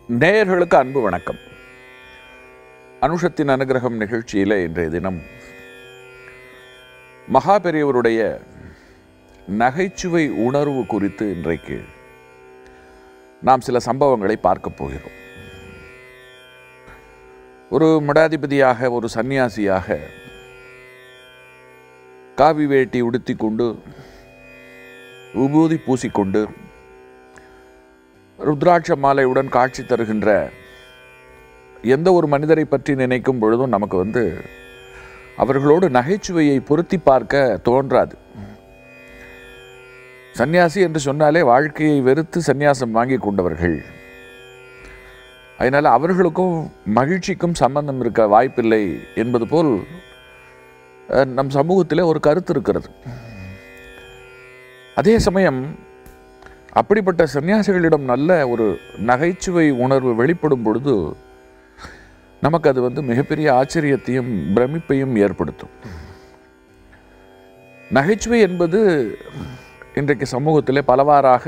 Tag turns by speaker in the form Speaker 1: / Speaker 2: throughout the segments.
Speaker 1: நேயர்களுக்கு அன்பு வணக்கம் அனுஷத்தின் அனுகிரகம் நிகழ்ச்சியில் இன்றைய தினம் மகா பெரியவருடைய நகைச்சுவை உணர்வு குறித்து இன்றைக்கு நாம் சில சம்பவங்களை பார்க்க போகிறோம் ஒரு மடாதிபதியாக ஒரு சந்நியாசியாக காவி வேட்டி உடுத்தி கொண்டு விபூதி பூசிக்கொண்டு ருத்ராட்ச மாலையுடன் காட்சி தருகின்ற எந்த ஒரு மனிதரை பற்றி நினைக்கும் பொழுதும் நமக்கு வந்து அவர்களோடு நகைச்சுவையை பொருத்தி பார்க்க தோன்றாது சந்நியாசி என்று சொன்னாலே வாழ்க்கையை வெறுத்து சந்நியாசம் வாங்கி கொண்டவர்கள் அதனால் அவர்களுக்கும் மகிழ்ச்சிக்கும் சம்பந்தம் இருக்க வாய்ப்பில்லை என்பது போல் அஹ், நம் சமூகத்தில் ஒரு கருத்து இருக்கிறது அதே சமயம் அப்படிப்பட்ட சன்னியாசிகளிடம் நல்ல ஒரு நகைச்சுவை உணர்வு வெளிப்படும் பொழுது நமக்கு அது வந்து மிகப்பெரிய ஆச்சரியத்தையும் பிரமிப்பையும் ஏற்படுத்தும் நகைச்சுவை என்பது இன்றைக்கு சமூகத்தில் பலவாறாக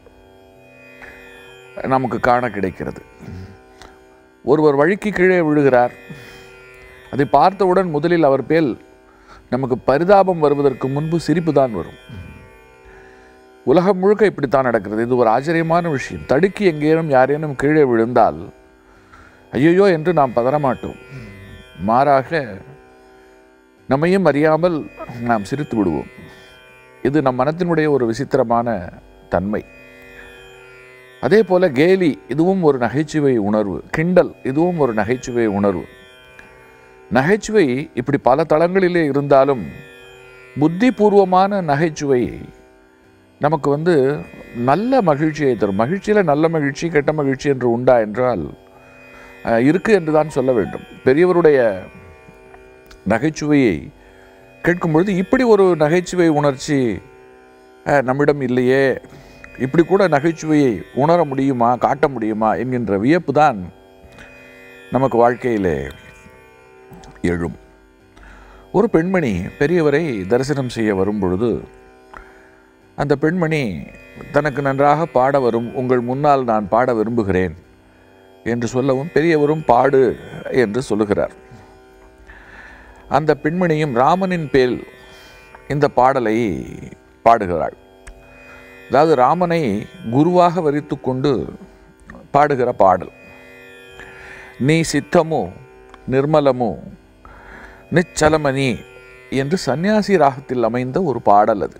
Speaker 1: நமக்கு காண கிடைக்கிறது ஒருவர் வழிக்கு கீழே விழுகிறார் அதை பார்த்தவுடன் முதலில் அவர் பேல் நமக்கு பரிதாபம் வருவதற்கு முன்பு சிரிப்பு தான் வரும் உலகம் முழுக்க இப்படித்தான் நடக்கிறது இது ஒரு ஆச்சரியமான விஷயம் தடுக்கி எங்கேனும் யாரேனும் கீழே விழுந்தால் ஐயோ என்று நாம் பதறமாட்டோம் மாறாக நம்மையும் அறியாமல் நாம் சிரித்து விடுவோம் இது நம் மனத்தினுடைய ஒரு விசித்திரமான தன்மை அதே போல கேலி இதுவும் ஒரு நகைச்சுவை உணர்வு கிண்டல் இதுவும் ஒரு நகைச்சுவை உணர்வு நகைச்சுவை இப்படி பல தளங்களிலே இருந்தாலும் புத்திபூர்வமான நகைச்சுவை நமக்கு வந்து நல்ல மகிழ்ச்சியை தரும் மகிழ்ச்சியில் நல்ல மகிழ்ச்சி கெட்ட மகிழ்ச்சி என்று உண்டா என்றால் அஹ், இருக்கு என்று தான் சொல்ல வேண்டும் பெரியவருடைய நகைச்சுவையை கேட்கும் பொழுது இப்படி ஒரு நகைச்சுவை உணர்ச்சி அஹ், நம்மிடம் இல்லையே இப்படி கூட நகைச்சுவையை உணர முடியுமா காட்ட முடியுமா என்கின்ற வியப்பு தான் நமக்கு வாழ்க்கையிலே எழும் ஒரு பெண்மணி பெரியவரை தரிசனம் செய்ய வரும் பொழுது அந்த பெண்மணி தனக்கு நன்றாக பாட வரும் உங்கள் முன்னால் நான் பாட விரும்புகிறேன் என்று சொல்லவும் பெரியவரும் பாடு என்று சொல்லுகிறார் அந்த பெண்மணியும் ராமனின் பேல் இந்த பாடலை பாடுகிறாள் அதாவது ராமனை குருவாக வரித்து கொண்டு பாடுகிற பாடல் நீ சித்தமோ நிர்மலமோ நிச்சலமணி என்று சந்நியாசி ராகத்தில் அமைந்த ஒரு பாடல் அது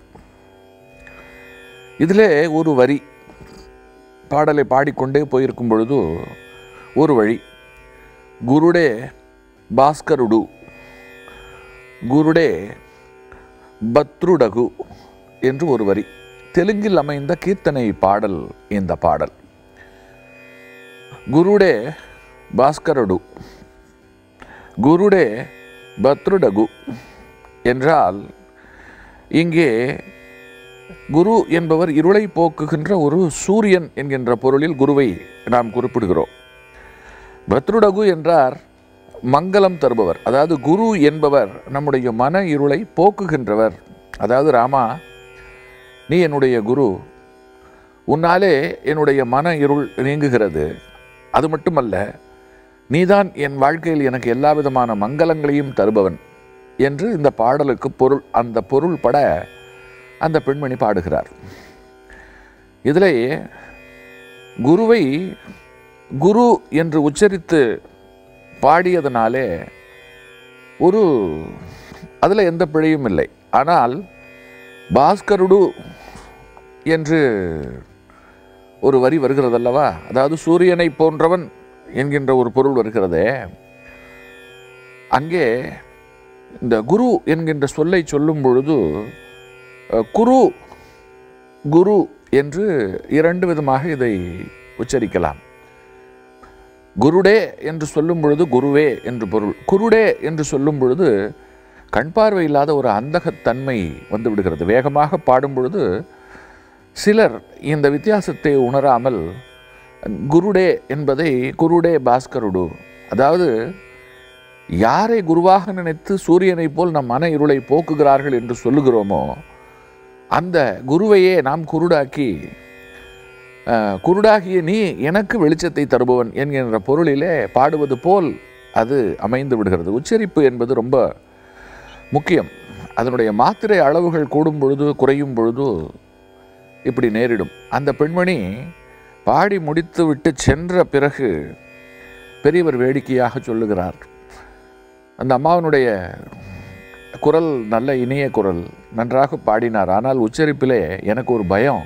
Speaker 1: இதிலே ஒரு வரி பாடலை பாடிக்கொண்டே போயிருக்கும் பொழுது ஒரு வழி குருடே பாஸ்கருடு குருடே பத்ருடகு என்று ஒரு வரி தெலுங்கில் அமைந்த கீர்த்தனை பாடல் இந்த பாடல் குருடே பாஸ்கரடு குருடே பத்ருடகு என்றால் இங்கே குரு என்பவர் இருளை போக்குகின்ற ஒரு சூரியன் என்கின்ற பொருளில் குருவை நாம் குறிப்பிடுகிறோம் பத்ருடகு என்றார் மங்களம் தருபவர் அதாவது குரு என்பவர் நம்முடைய மன இருளை போக்குகின்றவர் அதாவது ராமா நீ என்னுடைய குரு உன்னாலே என்னுடைய மன இருள் நீங்குகிறது அது மட்டுமல்ல நீதான் என் வாழ்க்கையில் எனக்கு எல்லா விதமான மங்களங்களையும் தருபவன் என்று இந்த பாடலுக்கு பொருள் அந்த பொருள் பட அந்த பெண்மணி பாடுகிறார் இதிலே குருவை குரு என்று உச்சரித்து பாடியதனாலே ஒரு அதில் எந்த பிழையும் இல்லை ஆனால் பாஸ்கருடு என்று ஒரு வரி வருகிறதல்லவா அதாவது சூரியனை போன்றவன் என்கின்ற ஒரு பொருள் வருகிறதே அங்கே இந்த குரு என்கின்ற சொல்லை சொல்லும் பொழுது அஹ், குரு குரு என்று இரண்டு விதமாக இதை உச்சரிக்கலாம் குருடே என்று சொல்லும் பொழுது குருவே என்று பொருள் குருடே என்று சொல்லும் பொழுது கண் பார்வை இல்லாத ஒரு அந்தகத்தன்மை வந்து விடுகிறது வேகமாக பாடும் பொழுது சிலர் இந்த வித்தியாசத்தை உணராமல் குருடே என்பதை குருடே பாஸ்கருடு அதாவது யாரை குருவாக நினைத்து சூரியனைப் போல் நம் மன இருளை போக்குகிறார்கள் என்று சொல்லுகிறோமோ அந்த குருவையே நாம் குருடாக்கி அஹ், குருடாகிய நீ எனக்கு வெளிச்சத்தை தருபவன் என்கின்ற பொருளிலே பாடுவது போல் அது அமைந்து விடுகிறது உச்சரிப்பு என்பது ரொம்ப முக்கியம் அதனுடைய மாத்திரை அளவுகள் கூடும் பொழுது குறையும் பொழுது இப்படி நேரிடும் அந்த பெண்மணி பாடி முடித்து விட்டு சென்ற பிறகு பெரியவர் வேடிக்கையாக சொல்லுகிறார் அந்த அம்மாவனுடைய குரல் நல்ல இனிய குரல் நன்றாக பாடினார் ஆனால் உச்சரிப்பிலே எனக்கு ஒரு பயம்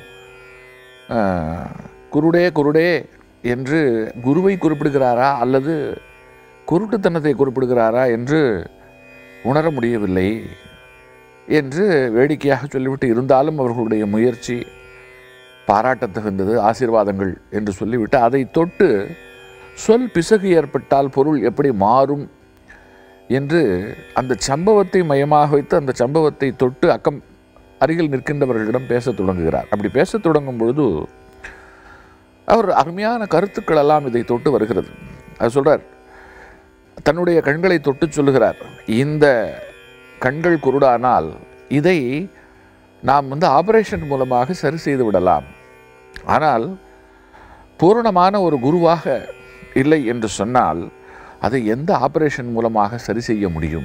Speaker 1: ஆஹ், குருடே குருடே என்று குருவை குறிப்பிடுகிறாரா அல்லது குருட்டுத்தனத்தை குறிப்பிடுகிறாரா என்று உணர முடியவில்லை என்று வேடிக்கையாக சொல்லிவிட்டு இருந்தாலும் அவர்களுடைய முயற்சி பாராட்டத்தகுந்தது ஆசீர்வாதங்கள் என்று சொல்லிவிட்டு அதை தொட்டு சொல் பிசகு ஏற்பட்டால் பொருள் எப்படி மாறும் என்று அந்த சம்பவத்தை மையமாக வைத்து அந்த சம்பவத்தை தொட்டு அக்கம் அருகில் நிற்கின்றவர்களிடம் பேசத் தொடங்குகிறார் அப்படி பேசத் தொடங்கும் பொழுது அவர் அருமையான கருத்துக்கள் எல்லாம் இதை தொட்டு வருகிறது அது சொல்றார் தன்னுடைய கண்களை தொட்டு சொல்லுகிறார் இந்த கண்கள் குருடானால் இதை நாம் வந்து ஆபரேஷன் மூலமாக சரி செய்து விடலாம் ஆனால் பூரணமான ஒரு குருவாக இல்லை என்று சொன்னால் அதை எந்த ஆபரேஷன் மூலமாக சரி செய்ய முடியும்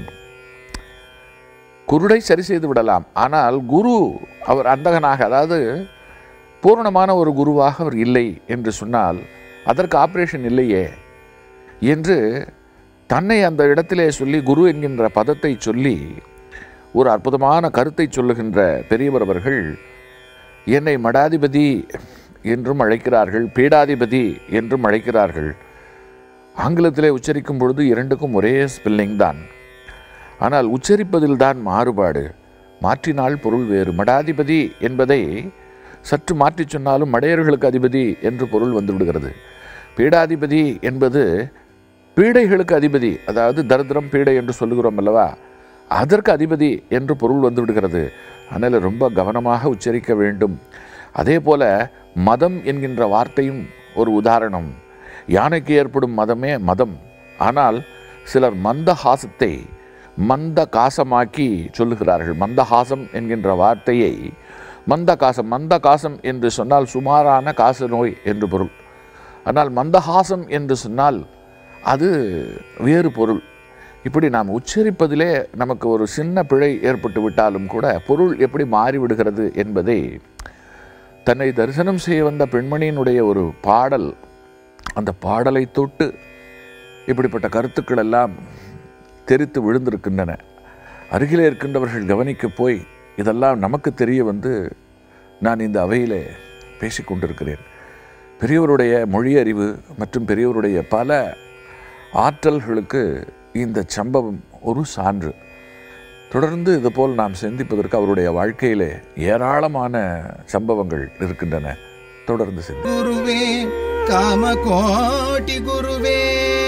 Speaker 1: குருடை சரி செய்து விடலாம் ஆனால் குரு அவர் அந்தகனாக அதாவது பூரணமான ஒரு குருவாக அவர் இல்லை என்று சொன்னால் அதற்கு ஆபரேஷன் இல்லையே என்று தன்னை அந்த இடத்திலே சொல்லி குரு என்கின்ற பதத்தை சொல்லி ஒரு அற்புதமான கருத்தை சொல்லுகின்ற பெரியவர் அவர்கள் என்னை மடாதிபதி என்றும் அழைக்கிறார்கள் பீடாதிபதி என்றும் அழைக்கிறார்கள் ஆங்கிலத்திலே உச்சரிக்கும் பொழுது இரண்டுக்கும் ஒரே ஸ்பெல்லிங் தான் ஆனால் உச்சரிப்பதில் தான் மாறுபாடு மாற்றினால் பொருள் வேறு மடாதிபதி என்பதை சற்று மாற்றிச் சொன்னாலும் மடையர்களுக்கு அதிபதி என்று பொருள் வந்துவிடுகிறது பீடாதிபதி என்பது பீடைகளுக்கு அதிபதி அதாவது தரித்திரம் பீடை என்று சொல்லுகிறோம் அல்லவா அதற்கு அதிபதி என்று பொருள் வந்து விடுகிறது அதனால் ரொம்ப கவனமாக உச்சரிக்க வேண்டும் அதே போல மதம் என்கின்ற வார்த்தையும் ஒரு உதாரணம் யானைக்கு ஏற்படும் மதமே மதம் ஆனால் சிலர் மந்தஹாசத்தை மந்த காசமாக்கி சொல்லுகிறார்கள் மந்தஹாசம் என்கின்ற வார்த்தையை மந்த காசம் மந்த காசம் என்று சொன்னால் சுமாரான காச நோய் என்று பொருள் ஆனால் மந்தஹாசம் என்று சொன்னால் அது வேறு பொருள் இப்படி நாம் உச்சரிப்பதிலே நமக்கு ஒரு சின்ன பிழை ஏற்பட்டு விட்டாலும் கூட பொருள் எப்படி மாறிவிடுகிறது என்பதை தன்னை தரிசனம் செய்ய வந்த பெண்மணியினுடைய ஒரு பாடல் அந்த பாடலை தொட்டு இப்படிப்பட்ட கருத்துக்கள் எல்லாம் தெரித்து விழுந்திருக்கின்றன அருகிலே இருக்கின்றவர்கள் கவனிக்க போய் இதெல்லாம் நமக்கு தெரிய வந்து நான் இந்த அவையிலே பேசிக்கொண்டிருக்கிறேன் பெரியவருடைய மொழி அறிவு மற்றும் பெரியவருடைய பல ஆற்றல்களுக்கு இந்த சம்பவம் ஒரு சான்று தொடர்ந்து இதுபோல் நாம் சிந்திப்பதற்கு அவருடைய வாழ்க்கையிலே ஏராளமான சம்பவங்கள் இருக்கின்றன தொடர்ந்து சிந்தி
Speaker 2: ಗುರುವೇ ಕಾಮಕೋಟಿ ಗುರುವೇ